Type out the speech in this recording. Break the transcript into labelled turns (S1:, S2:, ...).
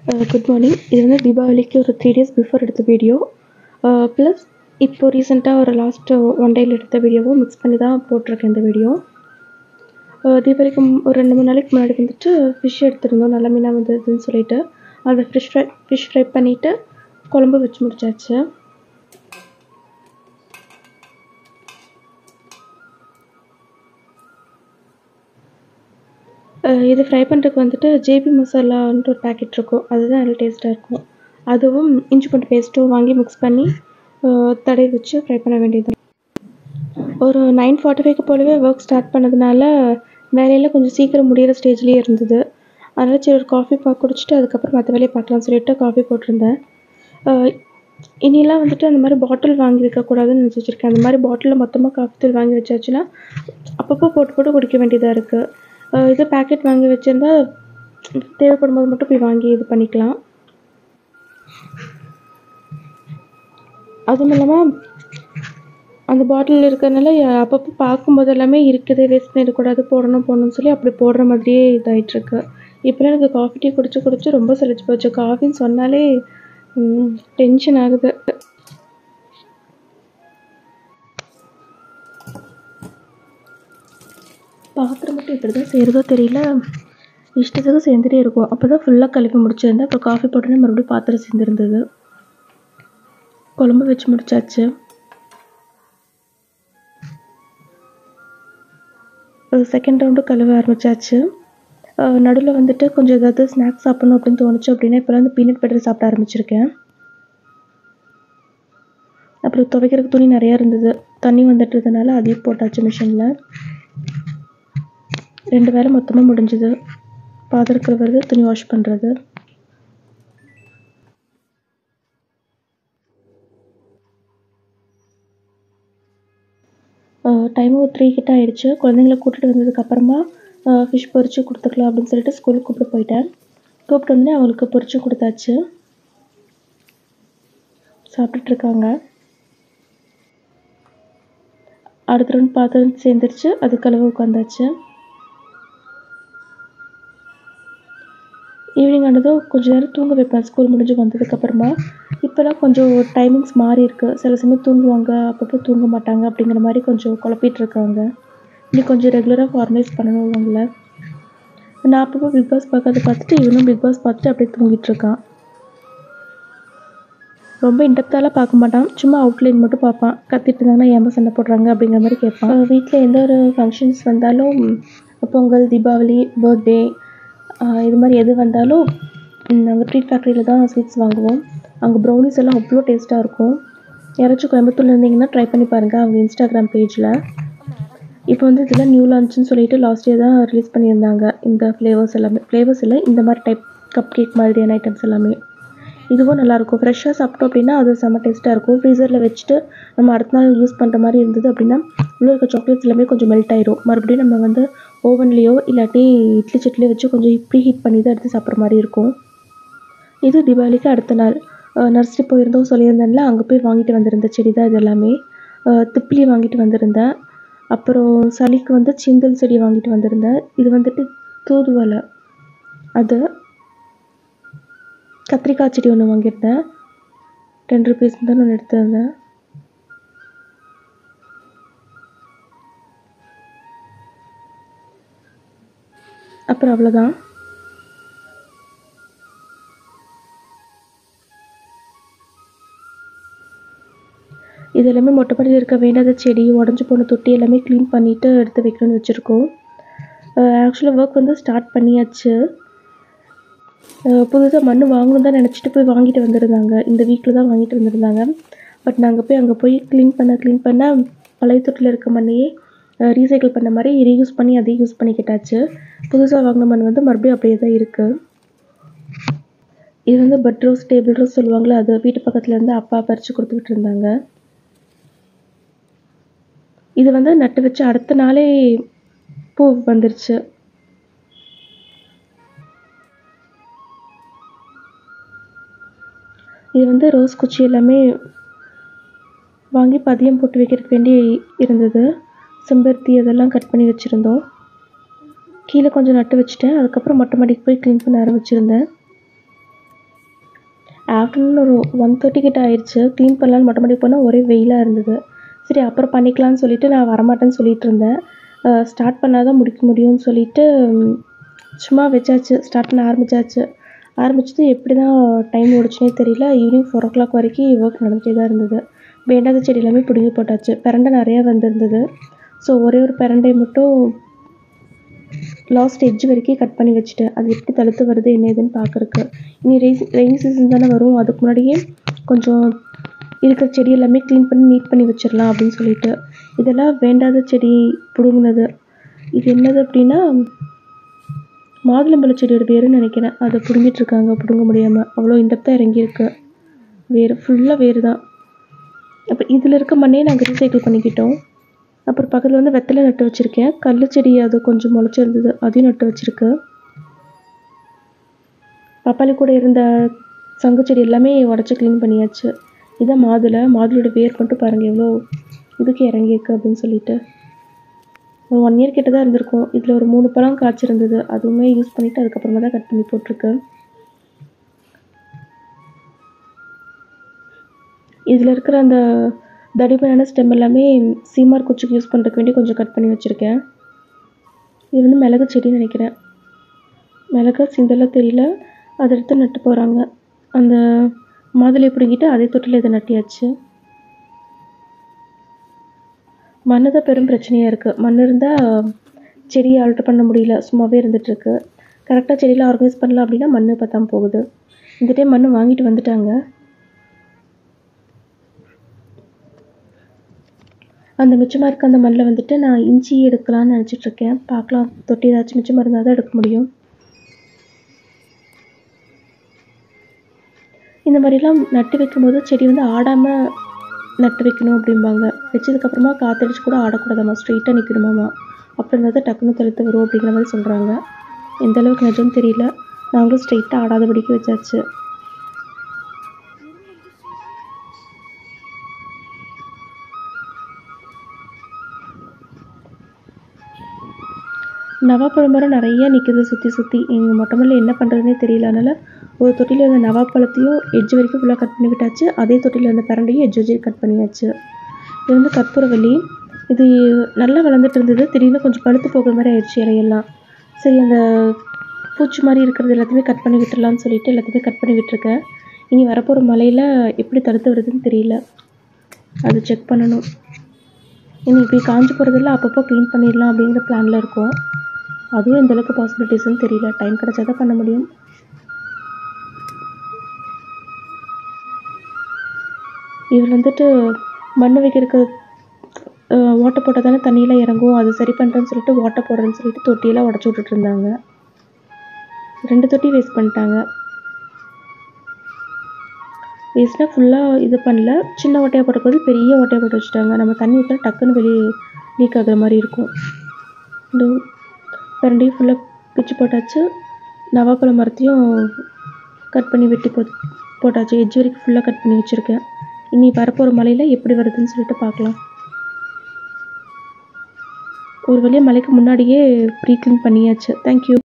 S1: good morning இது வந்து தீபாவளிக்கு ஒரு த்ரீ டேஸ் பிஃபோர் எடுத்த வீடியோ ப்ளஸ் இப்போ ரீசெண்டாக ஒரு லாஸ்ட்டு ஒன் டேயில் எடுத்த வீடியோவும் மிக்ஸ் பண்ணி தான் போட்டிருக்கேன் இந்த வீடியோ தீபாவளிக்கு மு- ஒரு ரெண்டு மூணு நாளைக்கு முன்னாடி வந்துட்டு ஃபிஷ் எடுத்திருந்தோம் நல்ல மீனாக வந்ததுன்னு சொல்லிட்டு அதை ஃபிஷ் ஃப்ரை ஃபிஷ் ஃப்ரை பண்ணிவிட்டு குழம்பு வச்சு முடிச்சாச்சு அஹ் இது ஃப்ரை பண்ணுறதுக்கு வந்துட்டு ஜேபி மசாலான்ட்டு ஒரு பேக்கெட் இருக்கும் அதுதான் நல்லா டேஸ்ட்டாக இருக்கும் அதுவும் இஞ்சி பூண்டு பேஸ்ட்டும் வாங்கி மிக்ஸ் பண்ணி அஹ் தடவி வச்சு ஃப்ரை பண்ண வேண்டியது ஒரு நைன் ஃபார்ட்டி ஃபைவ்க்கு போலவே ஒர்க் ஸ்டார்ட் பண்ணதுனால வேலையெல்லாம் கொஞ்சம் சீக்கிரம் முடியிற ஸ்டேஜ்லேயே இருந்தது அதனால் சரி ஒரு காஃபி பா குடிச்சிட்டு அதுக்கப்புறம் மற்ற வேலையை பார்க்கலாம்னு சொல்லிட்டு காஃபி போட்டிருந்தேன் அஹ் இனியெல்லாம் வந்துட்டு அந்த மாதிரி பாட்டில் வாங்கி வைக்கக்கூடாதுன்னு நினச்சி வச்சுருக்கேன் அந்த மாதிரி பாட்டிலில் மொத்தமாக காஃபி தூள் வாங்கி வச்சாச்சுன்னா அப்பப்போ போட்டு போட்டு குடிக்க வேண்டியதாக இருக்குது இது பேக்கெட் வாங்கி வச்சுருந்தா தேவைப்படும் போது மட்டும் போய் வாங்கி இது பண்ணிக்கலாம் அதுவும் இல்லாமல் அந்த பாட்டில் இருக்கிறதுனால அப்பப்போ பார்க்கும்போது எல்லாமே இருக்குது வேஸ்ட் பண்ணிடக்கூடாது போடணும் போடணும்னு சொல்லி அப்படி போடுற மாதிரியே இதாகிட்டுருக்கு இப்போலாம் எனக்கு காஃபி டீ குடிச்சு குடிச்சு ரொம்ப சலிச்சு போச்சு காஃபின்னு சொன்னாலே டென்ஷன் ஆகுது பாத்திரம் மட்டும் எப்படி தான் செய்கிறதோ தெரியல இஷ்டத்துக்கு சேர்ந்துட்டே இருக்கும் அப்போ தான் ஃபுல்லாக கழுவி முடிச்சிருந்தேன் அப்புறம் காஃபி போட்டோன்னே மறுபடியும் பாத்திரம் சேர்ந்துருந்தது குழம்பு வச்சு முடிச்சாச்சு செகண்ட் ரவுண்டு கழுவ ஆரம்பிச்சாச்சு நடுவில் வந்துட்டு கொஞ்சம் ஏதாவது ஸ்நாக்ஸ் சாப்பிட்ணும் அப்படின்னு தோணுச்சு அப்படின்னா இப்போலாம் வந்து பீனட் பட்டர் சாப்பிட ஆரம்பிச்சிருக்கேன் அப்புறம் துவைக்கிறதுக்கு துணி நிறையா இருந்தது தண்ணி வந்துட்டுறதுனால அதையும் போட்டாச்சு மிஷினில் ரெண்டு வேலை மொத்தமாக முடிஞ்சுது பாத்திரம் கழுவுறது துணி வாஷ் பண்ணுறது டைம் ஒரு த்ரீ கிட்ட ஆயிடுச்சு குழந்தைங்கள கூட்டிகிட்டு வந்ததுக்கப்புறமா ஃபிஷ் பொரிச்சு கொடுத்துக்கலாம் அப்படின்னு சொல்லிட்டு ஸ்கூலுக்கு கூப்பிட்டு போயிட்டேன் கூப்பிட்டு வந்து அவங்களுக்கு பொரிச்சு கொடுத்தாச்சு சாப்பிட்டுட்டு இருக்காங்க அடுத்த ரவுண்ட் பாத்திரம் சேர்ந்துருச்சு அது கழுவ உட்காந்தாச்சு ஈவினிங் ஆனதும் கொஞ்ச நேரம் தூங்க வைப்பேன் ஸ்கூல் முடிஞ்சு வந்ததுக்கப்புறமா இப்போலாம் கொஞ்சம் டைமிங்ஸ் மாறி இருக்கு சில சமயம் தூங்குவாங்க அப்பப்போ தூங்க மாட்டாங்க அப்படிங்கிற மாதிரி கொஞ்சம் குழப்பிட்டு இருக்காங்க இன்னும் கொஞ்சம் ரெகுலராக ஃபார்மலைஸ் பண்ணணும் அவங்கள நான் அப்பப்போ பிக் பாஸ் பார்க்கறத பார்த்துட்டு இவனும் பிக் பாஸ் பார்த்துட்டு அப்படியே தூங்கிட்டு இருக்கான் ரொம்ப இன்டெப்த்தாலாம் பார்க்க மாட்டான் சும்மா அவுட்லைன் மட்டும் பார்ப்பான் கத்திட்டு இருந்தாங்கன்னா ஏமா சண்டை போடுறாங்க அப்படிங்கிற மாதிரி கேட்பான் வீட்டில் எந்த ஒரு ஃபங்க்ஷன்ஸ் வந்தாலும் பொங்கல் தீபாவளி பர்த்டே இது மாதிரி எது வந்தாலும் நாங்கள் ட்ரீட் ஃபேக்ட்ரியில் தான் ஸ்வீட்ஸ் வாங்குவோம் அங்கே ப்ரௌனிஸ் எல்லாம் அவ்வளோ டேஸ்ட்டாக இருக்கும் யாராச்சும் கோயம்புத்தூர்ல இருந்தீங்கன்னா ட்ரை பண்ணி பாருங்கள் அவங்க இன்ஸ்டாகிராம் பேஜில் இப்போ வந்து இதெல்லாம் நியூ லான்ச்னு சொல்லிட்டு லாஸ்ட் இயர் தான் ரிலீஸ் பண்ணியிருந்தாங்க இந்த ஃப்ளேவர்ஸ் எல்லாமே ஃப்ளேவர்ஸ் இல்லை இந்த மாதிரி டைப் கப் கேக் மாதிரியான ஐட்டம்ஸ் எல்லாமே இதுவும் நல்லாயிருக்கும் ஃப்ரெஷ்ஷாக சாப்பிட்டோம் அப்படின்னா அது செம்ம டேஸ்ட்டாக இருக்கும் ஃப்ரீசரில் வச்சுட்டு நம்ம அடுத்த நாள் யூஸ் பண்ணுற மாதிரி இருந்தது அப்படின்னா உள்ளே இருக்க சாக்லேட்ஸ் எல்லாமே கொஞ்சம் மெல்ட் ஆயிரும் மறுபடியும் நம்ம வந்து ஓவன்லேயோ இல்லாட்டி இட்லி சட்லியோ வச்சு கொஞ்சம் ப்ரீ ஹீட் பண்ணி தான் எடுத்து சாப்பிட்ற மாதிரி இருக்கும் இது தீபாவளிக்கு அடுத்த நாள் நர்சரி போயிருந்தோம் சொல்லியிருந்தேன்ல அங்கே போய் வாங்கிட்டு வந்திருந்த செடி தான் இது எல்லாமே அஹ் திப்ளி வாங்கிட்டு வந்திருந்தேன் அப்புறம் சளிக்கு வந்து சிந்தல் செடி வாங்கிட்டு வந்திருந்தேன் இது வந்துட்டு தூதுவளை அது கத்திரிக்காய் செடி ஒன்று வாங்கியிருந்தேன் டென் ருபீஸ் தான் நான் எடுத்திருந்தேன் அப்புறம் அவ்வளோதான் இது எல்லாமே மொட்டை மாடியில் இருக்க வேண்டாத செடி உடஞ்சி போன தொட்டி எல்லாமே க்ளீன் பண்ணிவிட்டு எடுத்து வைக்கணும்னு வச்சுருக்கோம் ஆக்சுவலாக ஒர்க் வந்து ஸ்டார்ட் பண்ணியாச்சு புதுசாக மண் வாங்கணும் தான் நினச்சிட்டு போய் வாங்கிட்டு வந்திருந்தாங்க இந்த வீக்கில் தான் வாங்கிட்டு வந்திருந்தாங்க பட் நாங்கள் போய் அங்கே போய் க்ளீன் பண்ண க்ளீன் பண்ண பழைய தொட்டியில் இருக்க மண்ணையே ரீசைக்கிள் பண்ண மாதிரி ரீயூஸ் பண்ணி அதையும் யூஸ் பண்ணிக்கிட்டாச்சு புதுசாக வாங்கின மண் வந்து மறுபடியும் அப்படியே தான் இருக்குது இது வந்து பெட் ரோஸ் டேபிள் ரோஸ் சொல்லுவாங்களே அது வீட்டு பக்கத்துல இருந்து அப்பா பறித்து கொடுத்துக்கிட்டு இருந்தாங்க இது வந்து நட்டு வச்சு அடுத்த நாளே பூ வந்துருச்சு இது வந்து ரோஸ் குச்சி எல்லாமே வாங்கி பதியம் போட்டு வைக்கிறதுக்கு வேண்டி இருந்தது செம்பருத்தி அதெல்லாம் கட் பண்ணி வச்சுருந்தோம் கீழே கொஞ்சம் நட்டு வச்சுட்டேன் அதுக்கப்புறம் மொட்டை மாடிக்கு போய் க்ளீன் பண்ண ஆரம்பிச்சிருந்தேன் ஆஃப்டர்நூன் ஒரு ஒன் தேர்ட்டி கிட்ட ஆயிடுச்சு க்ளீன் பண்ணலான்னு மொட்டை மாடிக்கு போனால் ஒரே வெயிலாக இருந்தது சரி அப்புறம் பண்ணிக்கலாம்னு சொல்லிட்டு நான் வரமாட்டேன்னு சொல்லிட்டு இருந்தேன் ஸ்டார்ட் பண்ணால் தான் முடிக்க முடியும்னு சொல்லிட்டு ம், சும்மா வச்சாச்சு ஸ்டார்ட் பண்ண ஆரம்பிச்சாச்சு ஆரம்பிச்சது எப்படி தான் டைம் ஓடிச்சுனே தெரியல ஈவினிங் ஃபோர் ஓ கிளாக் வரைக்கும் ஒர்க் நடந்துகிட்டே தான் இருந்தது வேண்டாத செடி எல்லாமே பிடுங்கி போட்டாச்சு பிரண்டை நிறையா வந்திருந்தது ஸோ ஒரே ஒரு பிரண்டை மட்டும் லாஸ்ட் எட்ஜ் வரைக்கும் கட் பண்ணி வச்சுட்டேன் அது எப்படி தழுத்து வருது என்ன ஏதுன்னு பார்க்கறக்கு இனி ரெய்ஸ் ரெயின் சீசன் தானே வரும் அதுக்கு முன்னாடியே கொஞ்சம் இருக்கிற செடி எல்லாமே க்ளீன் பண்ணி நீட் பண்ணி வச்சிடலாம் அப்படின்னு சொல்லிட்டு இதெல்லாம் வேண்டாத செடி பிடுங்கினது இது என்னது அப்படின்னா மாதுளம்பழ செடியோட வேருன்னு நினைக்கிறேன் அதை பிடுங்கிட்டு இருக்காங்க பிடுங்க முடியாமல் அவ்வளோ இன்டெப்த்தாக இறங்கியிருக்கு வேர் ஃபுல்லாக வேர் தான் அப்போ இதில் இருக்க மண்ணே நாங்கள் ரீசைக்கிள் பண்ணிக்கிட்டோம் அப்புறம் பக்கத்தில் வந்து வெத்தலை நட்டு வச்சுருக்கேன் கல் செடி அது கொஞ்சம் முளைச்சிருந்தது அதையும் நட்டு வச்சுருக்கு பப்பாளி கூட இருந்த சங்கு செடி எல்லாமே உடச்சி க்ளீன் பண்ணியாச்சு இதான் மாதுளை மாதுளையோட வேர் மட்டும் பாருங்கள் எவ்வளோ இதுக்கு இறங்கியிருக்கு அப்படின்னு சொல்லிட்டு ஒரு ஒன் இயர் கிட்ட தான் இருந்திருக்கும் இதில் ஒரு மூணு பழம் காய்ச்சிருந்தது அதுவுமே யூஸ் பண்ணிவிட்டு அதுக்கப்புறமா தான் கட் பண்ணி போட்டிருக்கு இதில் இருக்கிற அந்த தடிமனான ஸ்டெம் எல்லாமே சீமார் குச்சிக்கு யூஸ் பண்ணுறதுக்கு வேண்டி கொஞ்சம் கட் பண்ணி வச்சுருக்கேன் இது வந்து மிளகு செடின்னு நினைக்கிறேன் மிளகா சிந்தெல்லாம் தெரியல அதை எடுத்து நட்டு போகிறாங்க அந்த மாதுளையை பிடுங்கிட்டு அதே தொட்டில் இதை நட்டியாச்சு மண்ணு தான் பெரும் பிரச்சனையாக இருக்குது மண் இருந்தால் செடியை ஆல்ட்ரு பண்ண முடியல சும்மாவே இருந்துகிட்ருக்கு கரெக்டாக செடியில் ஆர்கனைஸ் பண்ணலாம் அப்படின்னா மண் பத்தாம போகுது இந்த டைம் மண் வாங்கிட்டு வந்துட்டாங்க அந்த மிச்சமாக இருக்க அந்த மண்ணில் வந்துட்டு நான் இஞ்சி எடுக்கலாம்னு நினச்சிட்டு இருக்கேன் பார்க்கலாம் தொட்டி ஏதாச்சும் மிச்சமாக இருந்தால் தான் எடுக்க முடியும் இந்த மாதிரிலாம் நட்டு வைக்கும்போது செடி வந்து ஆடாமல் நட்டு வைக்கணும் அப்படிம்பாங்க வச்சதுக்கப்புறமா காற்றடிச்சு கூட ஆடக்கூடாதாம்மா ஸ்ட்ரெயிட்டாக நிற்கணுமாம்மா அப்படி இருந்தால் தான் டக்குன்னு தழுத்து வரும் அப்படிங்கிற மாதிரி சொல்கிறாங்க எந்த அளவுக்கு நிஜம்னு தெரியல நாங்களும் ஸ்ட்ரெயிட்டாக ஆடாதபடிக்கு வச்சாச்சு நவாப்பழம் மரம் நிறைய நிற்குது சுற்றி சுற்றி எங்கள் மொட்டை மாடியில் என்ன பண்ணுறதுனே தெரியல அதனால் ஒரு தொட்டியில் இருந்த நவாப்பழத்தையும் எட்ஜ் வரைக்கும் ஃபுல்லாக கட் பண்ணி விட்டாச்சு அதே தொட்டியில் இருந்த பிரண்டையும் எட்ஜ் வச்சு கட் பண்ணியாச்சு இது வந்து கற்பூரவள்ளி இது நல்லா வளர்ந்துட்டு இருந்தது திடீர்னு கொஞ்சம் பழுத்து போகிற மாதிரி ஆயிடுச்சு இலையெல்லாம் சரி அந்த பூச்சி மாதிரி இருக்கிறது எல்லாத்தையுமே கட் பண்ணி விட்டுறலாம்னு சொல்லிட்டு எல்லாத்தையுமே கட் பண்ணி விட்டுருக்கேன் இனி வரப்போகிற மழையில் எப்படி தடுத்து வருதுன்னு தெரியல அது செக் பண்ணணும் இனி இப்படி காஞ்சு போகிறதெல்லாம் அப்பப்போ க்ளீன் பண்ணிடலாம் அப்படிங்கிற பிளானில் இருக்கோம் அதுவும் எந்த அளவுக்கு பாசிபிலிட்டிஸ்னு தெரியல டைம் கிடைச்சா தான் பண்ண முடியும் இவர் வந்துட்டு மண் வைக்கிறதுக்கு அஹ், ஓட்டை போட்டால் தானே தண்ணியெலாம் இறங்கும் அது சரி பண்ணுறேன்னு சொல்லிட்டு ஓட்டை போடுறேன்னு சொல்லிட்டு தொட்டியெல்லாம் உடச்சி விட்டுட்டு இருந்தாங்க ரெண்டு தொட்டி வேஸ்ட் பண்ணிட்டாங்க வேஸ்ட்டாக ஃபுல்லாக இது பண்ணல சின்ன ஓட்டையாக போட்ட போது பெரிய ஓட்டையாக போட்டு வச்சுட்டாங்க நம்ம தண்ணி ஊற்றினா டக்குன்னு வெளியே லீக் ஆகுற மாதிரி இருக்கும் இந்த பிரண்டையும் ஃபுல்லாக பிச்சு போட்டாச்சு நவாப்பழம் மரத்தையும் கட் பண்ணி வெட்டி போ போட்டாச்சு எட்ஜ் வரைக்கும் ஃபுல்லாக கட் பண்ணி வச்சுருக்கேன் இனி வரப்போகிற மலையில் எப்படி வருதுன்னு சொல்லிட்டு பார்க்கலாம் ஒரு வழியாக மலைக்கு முன்னாடியே ப்ரீ க்ளீன் பண்ணியாச்சு தேங்க்யூ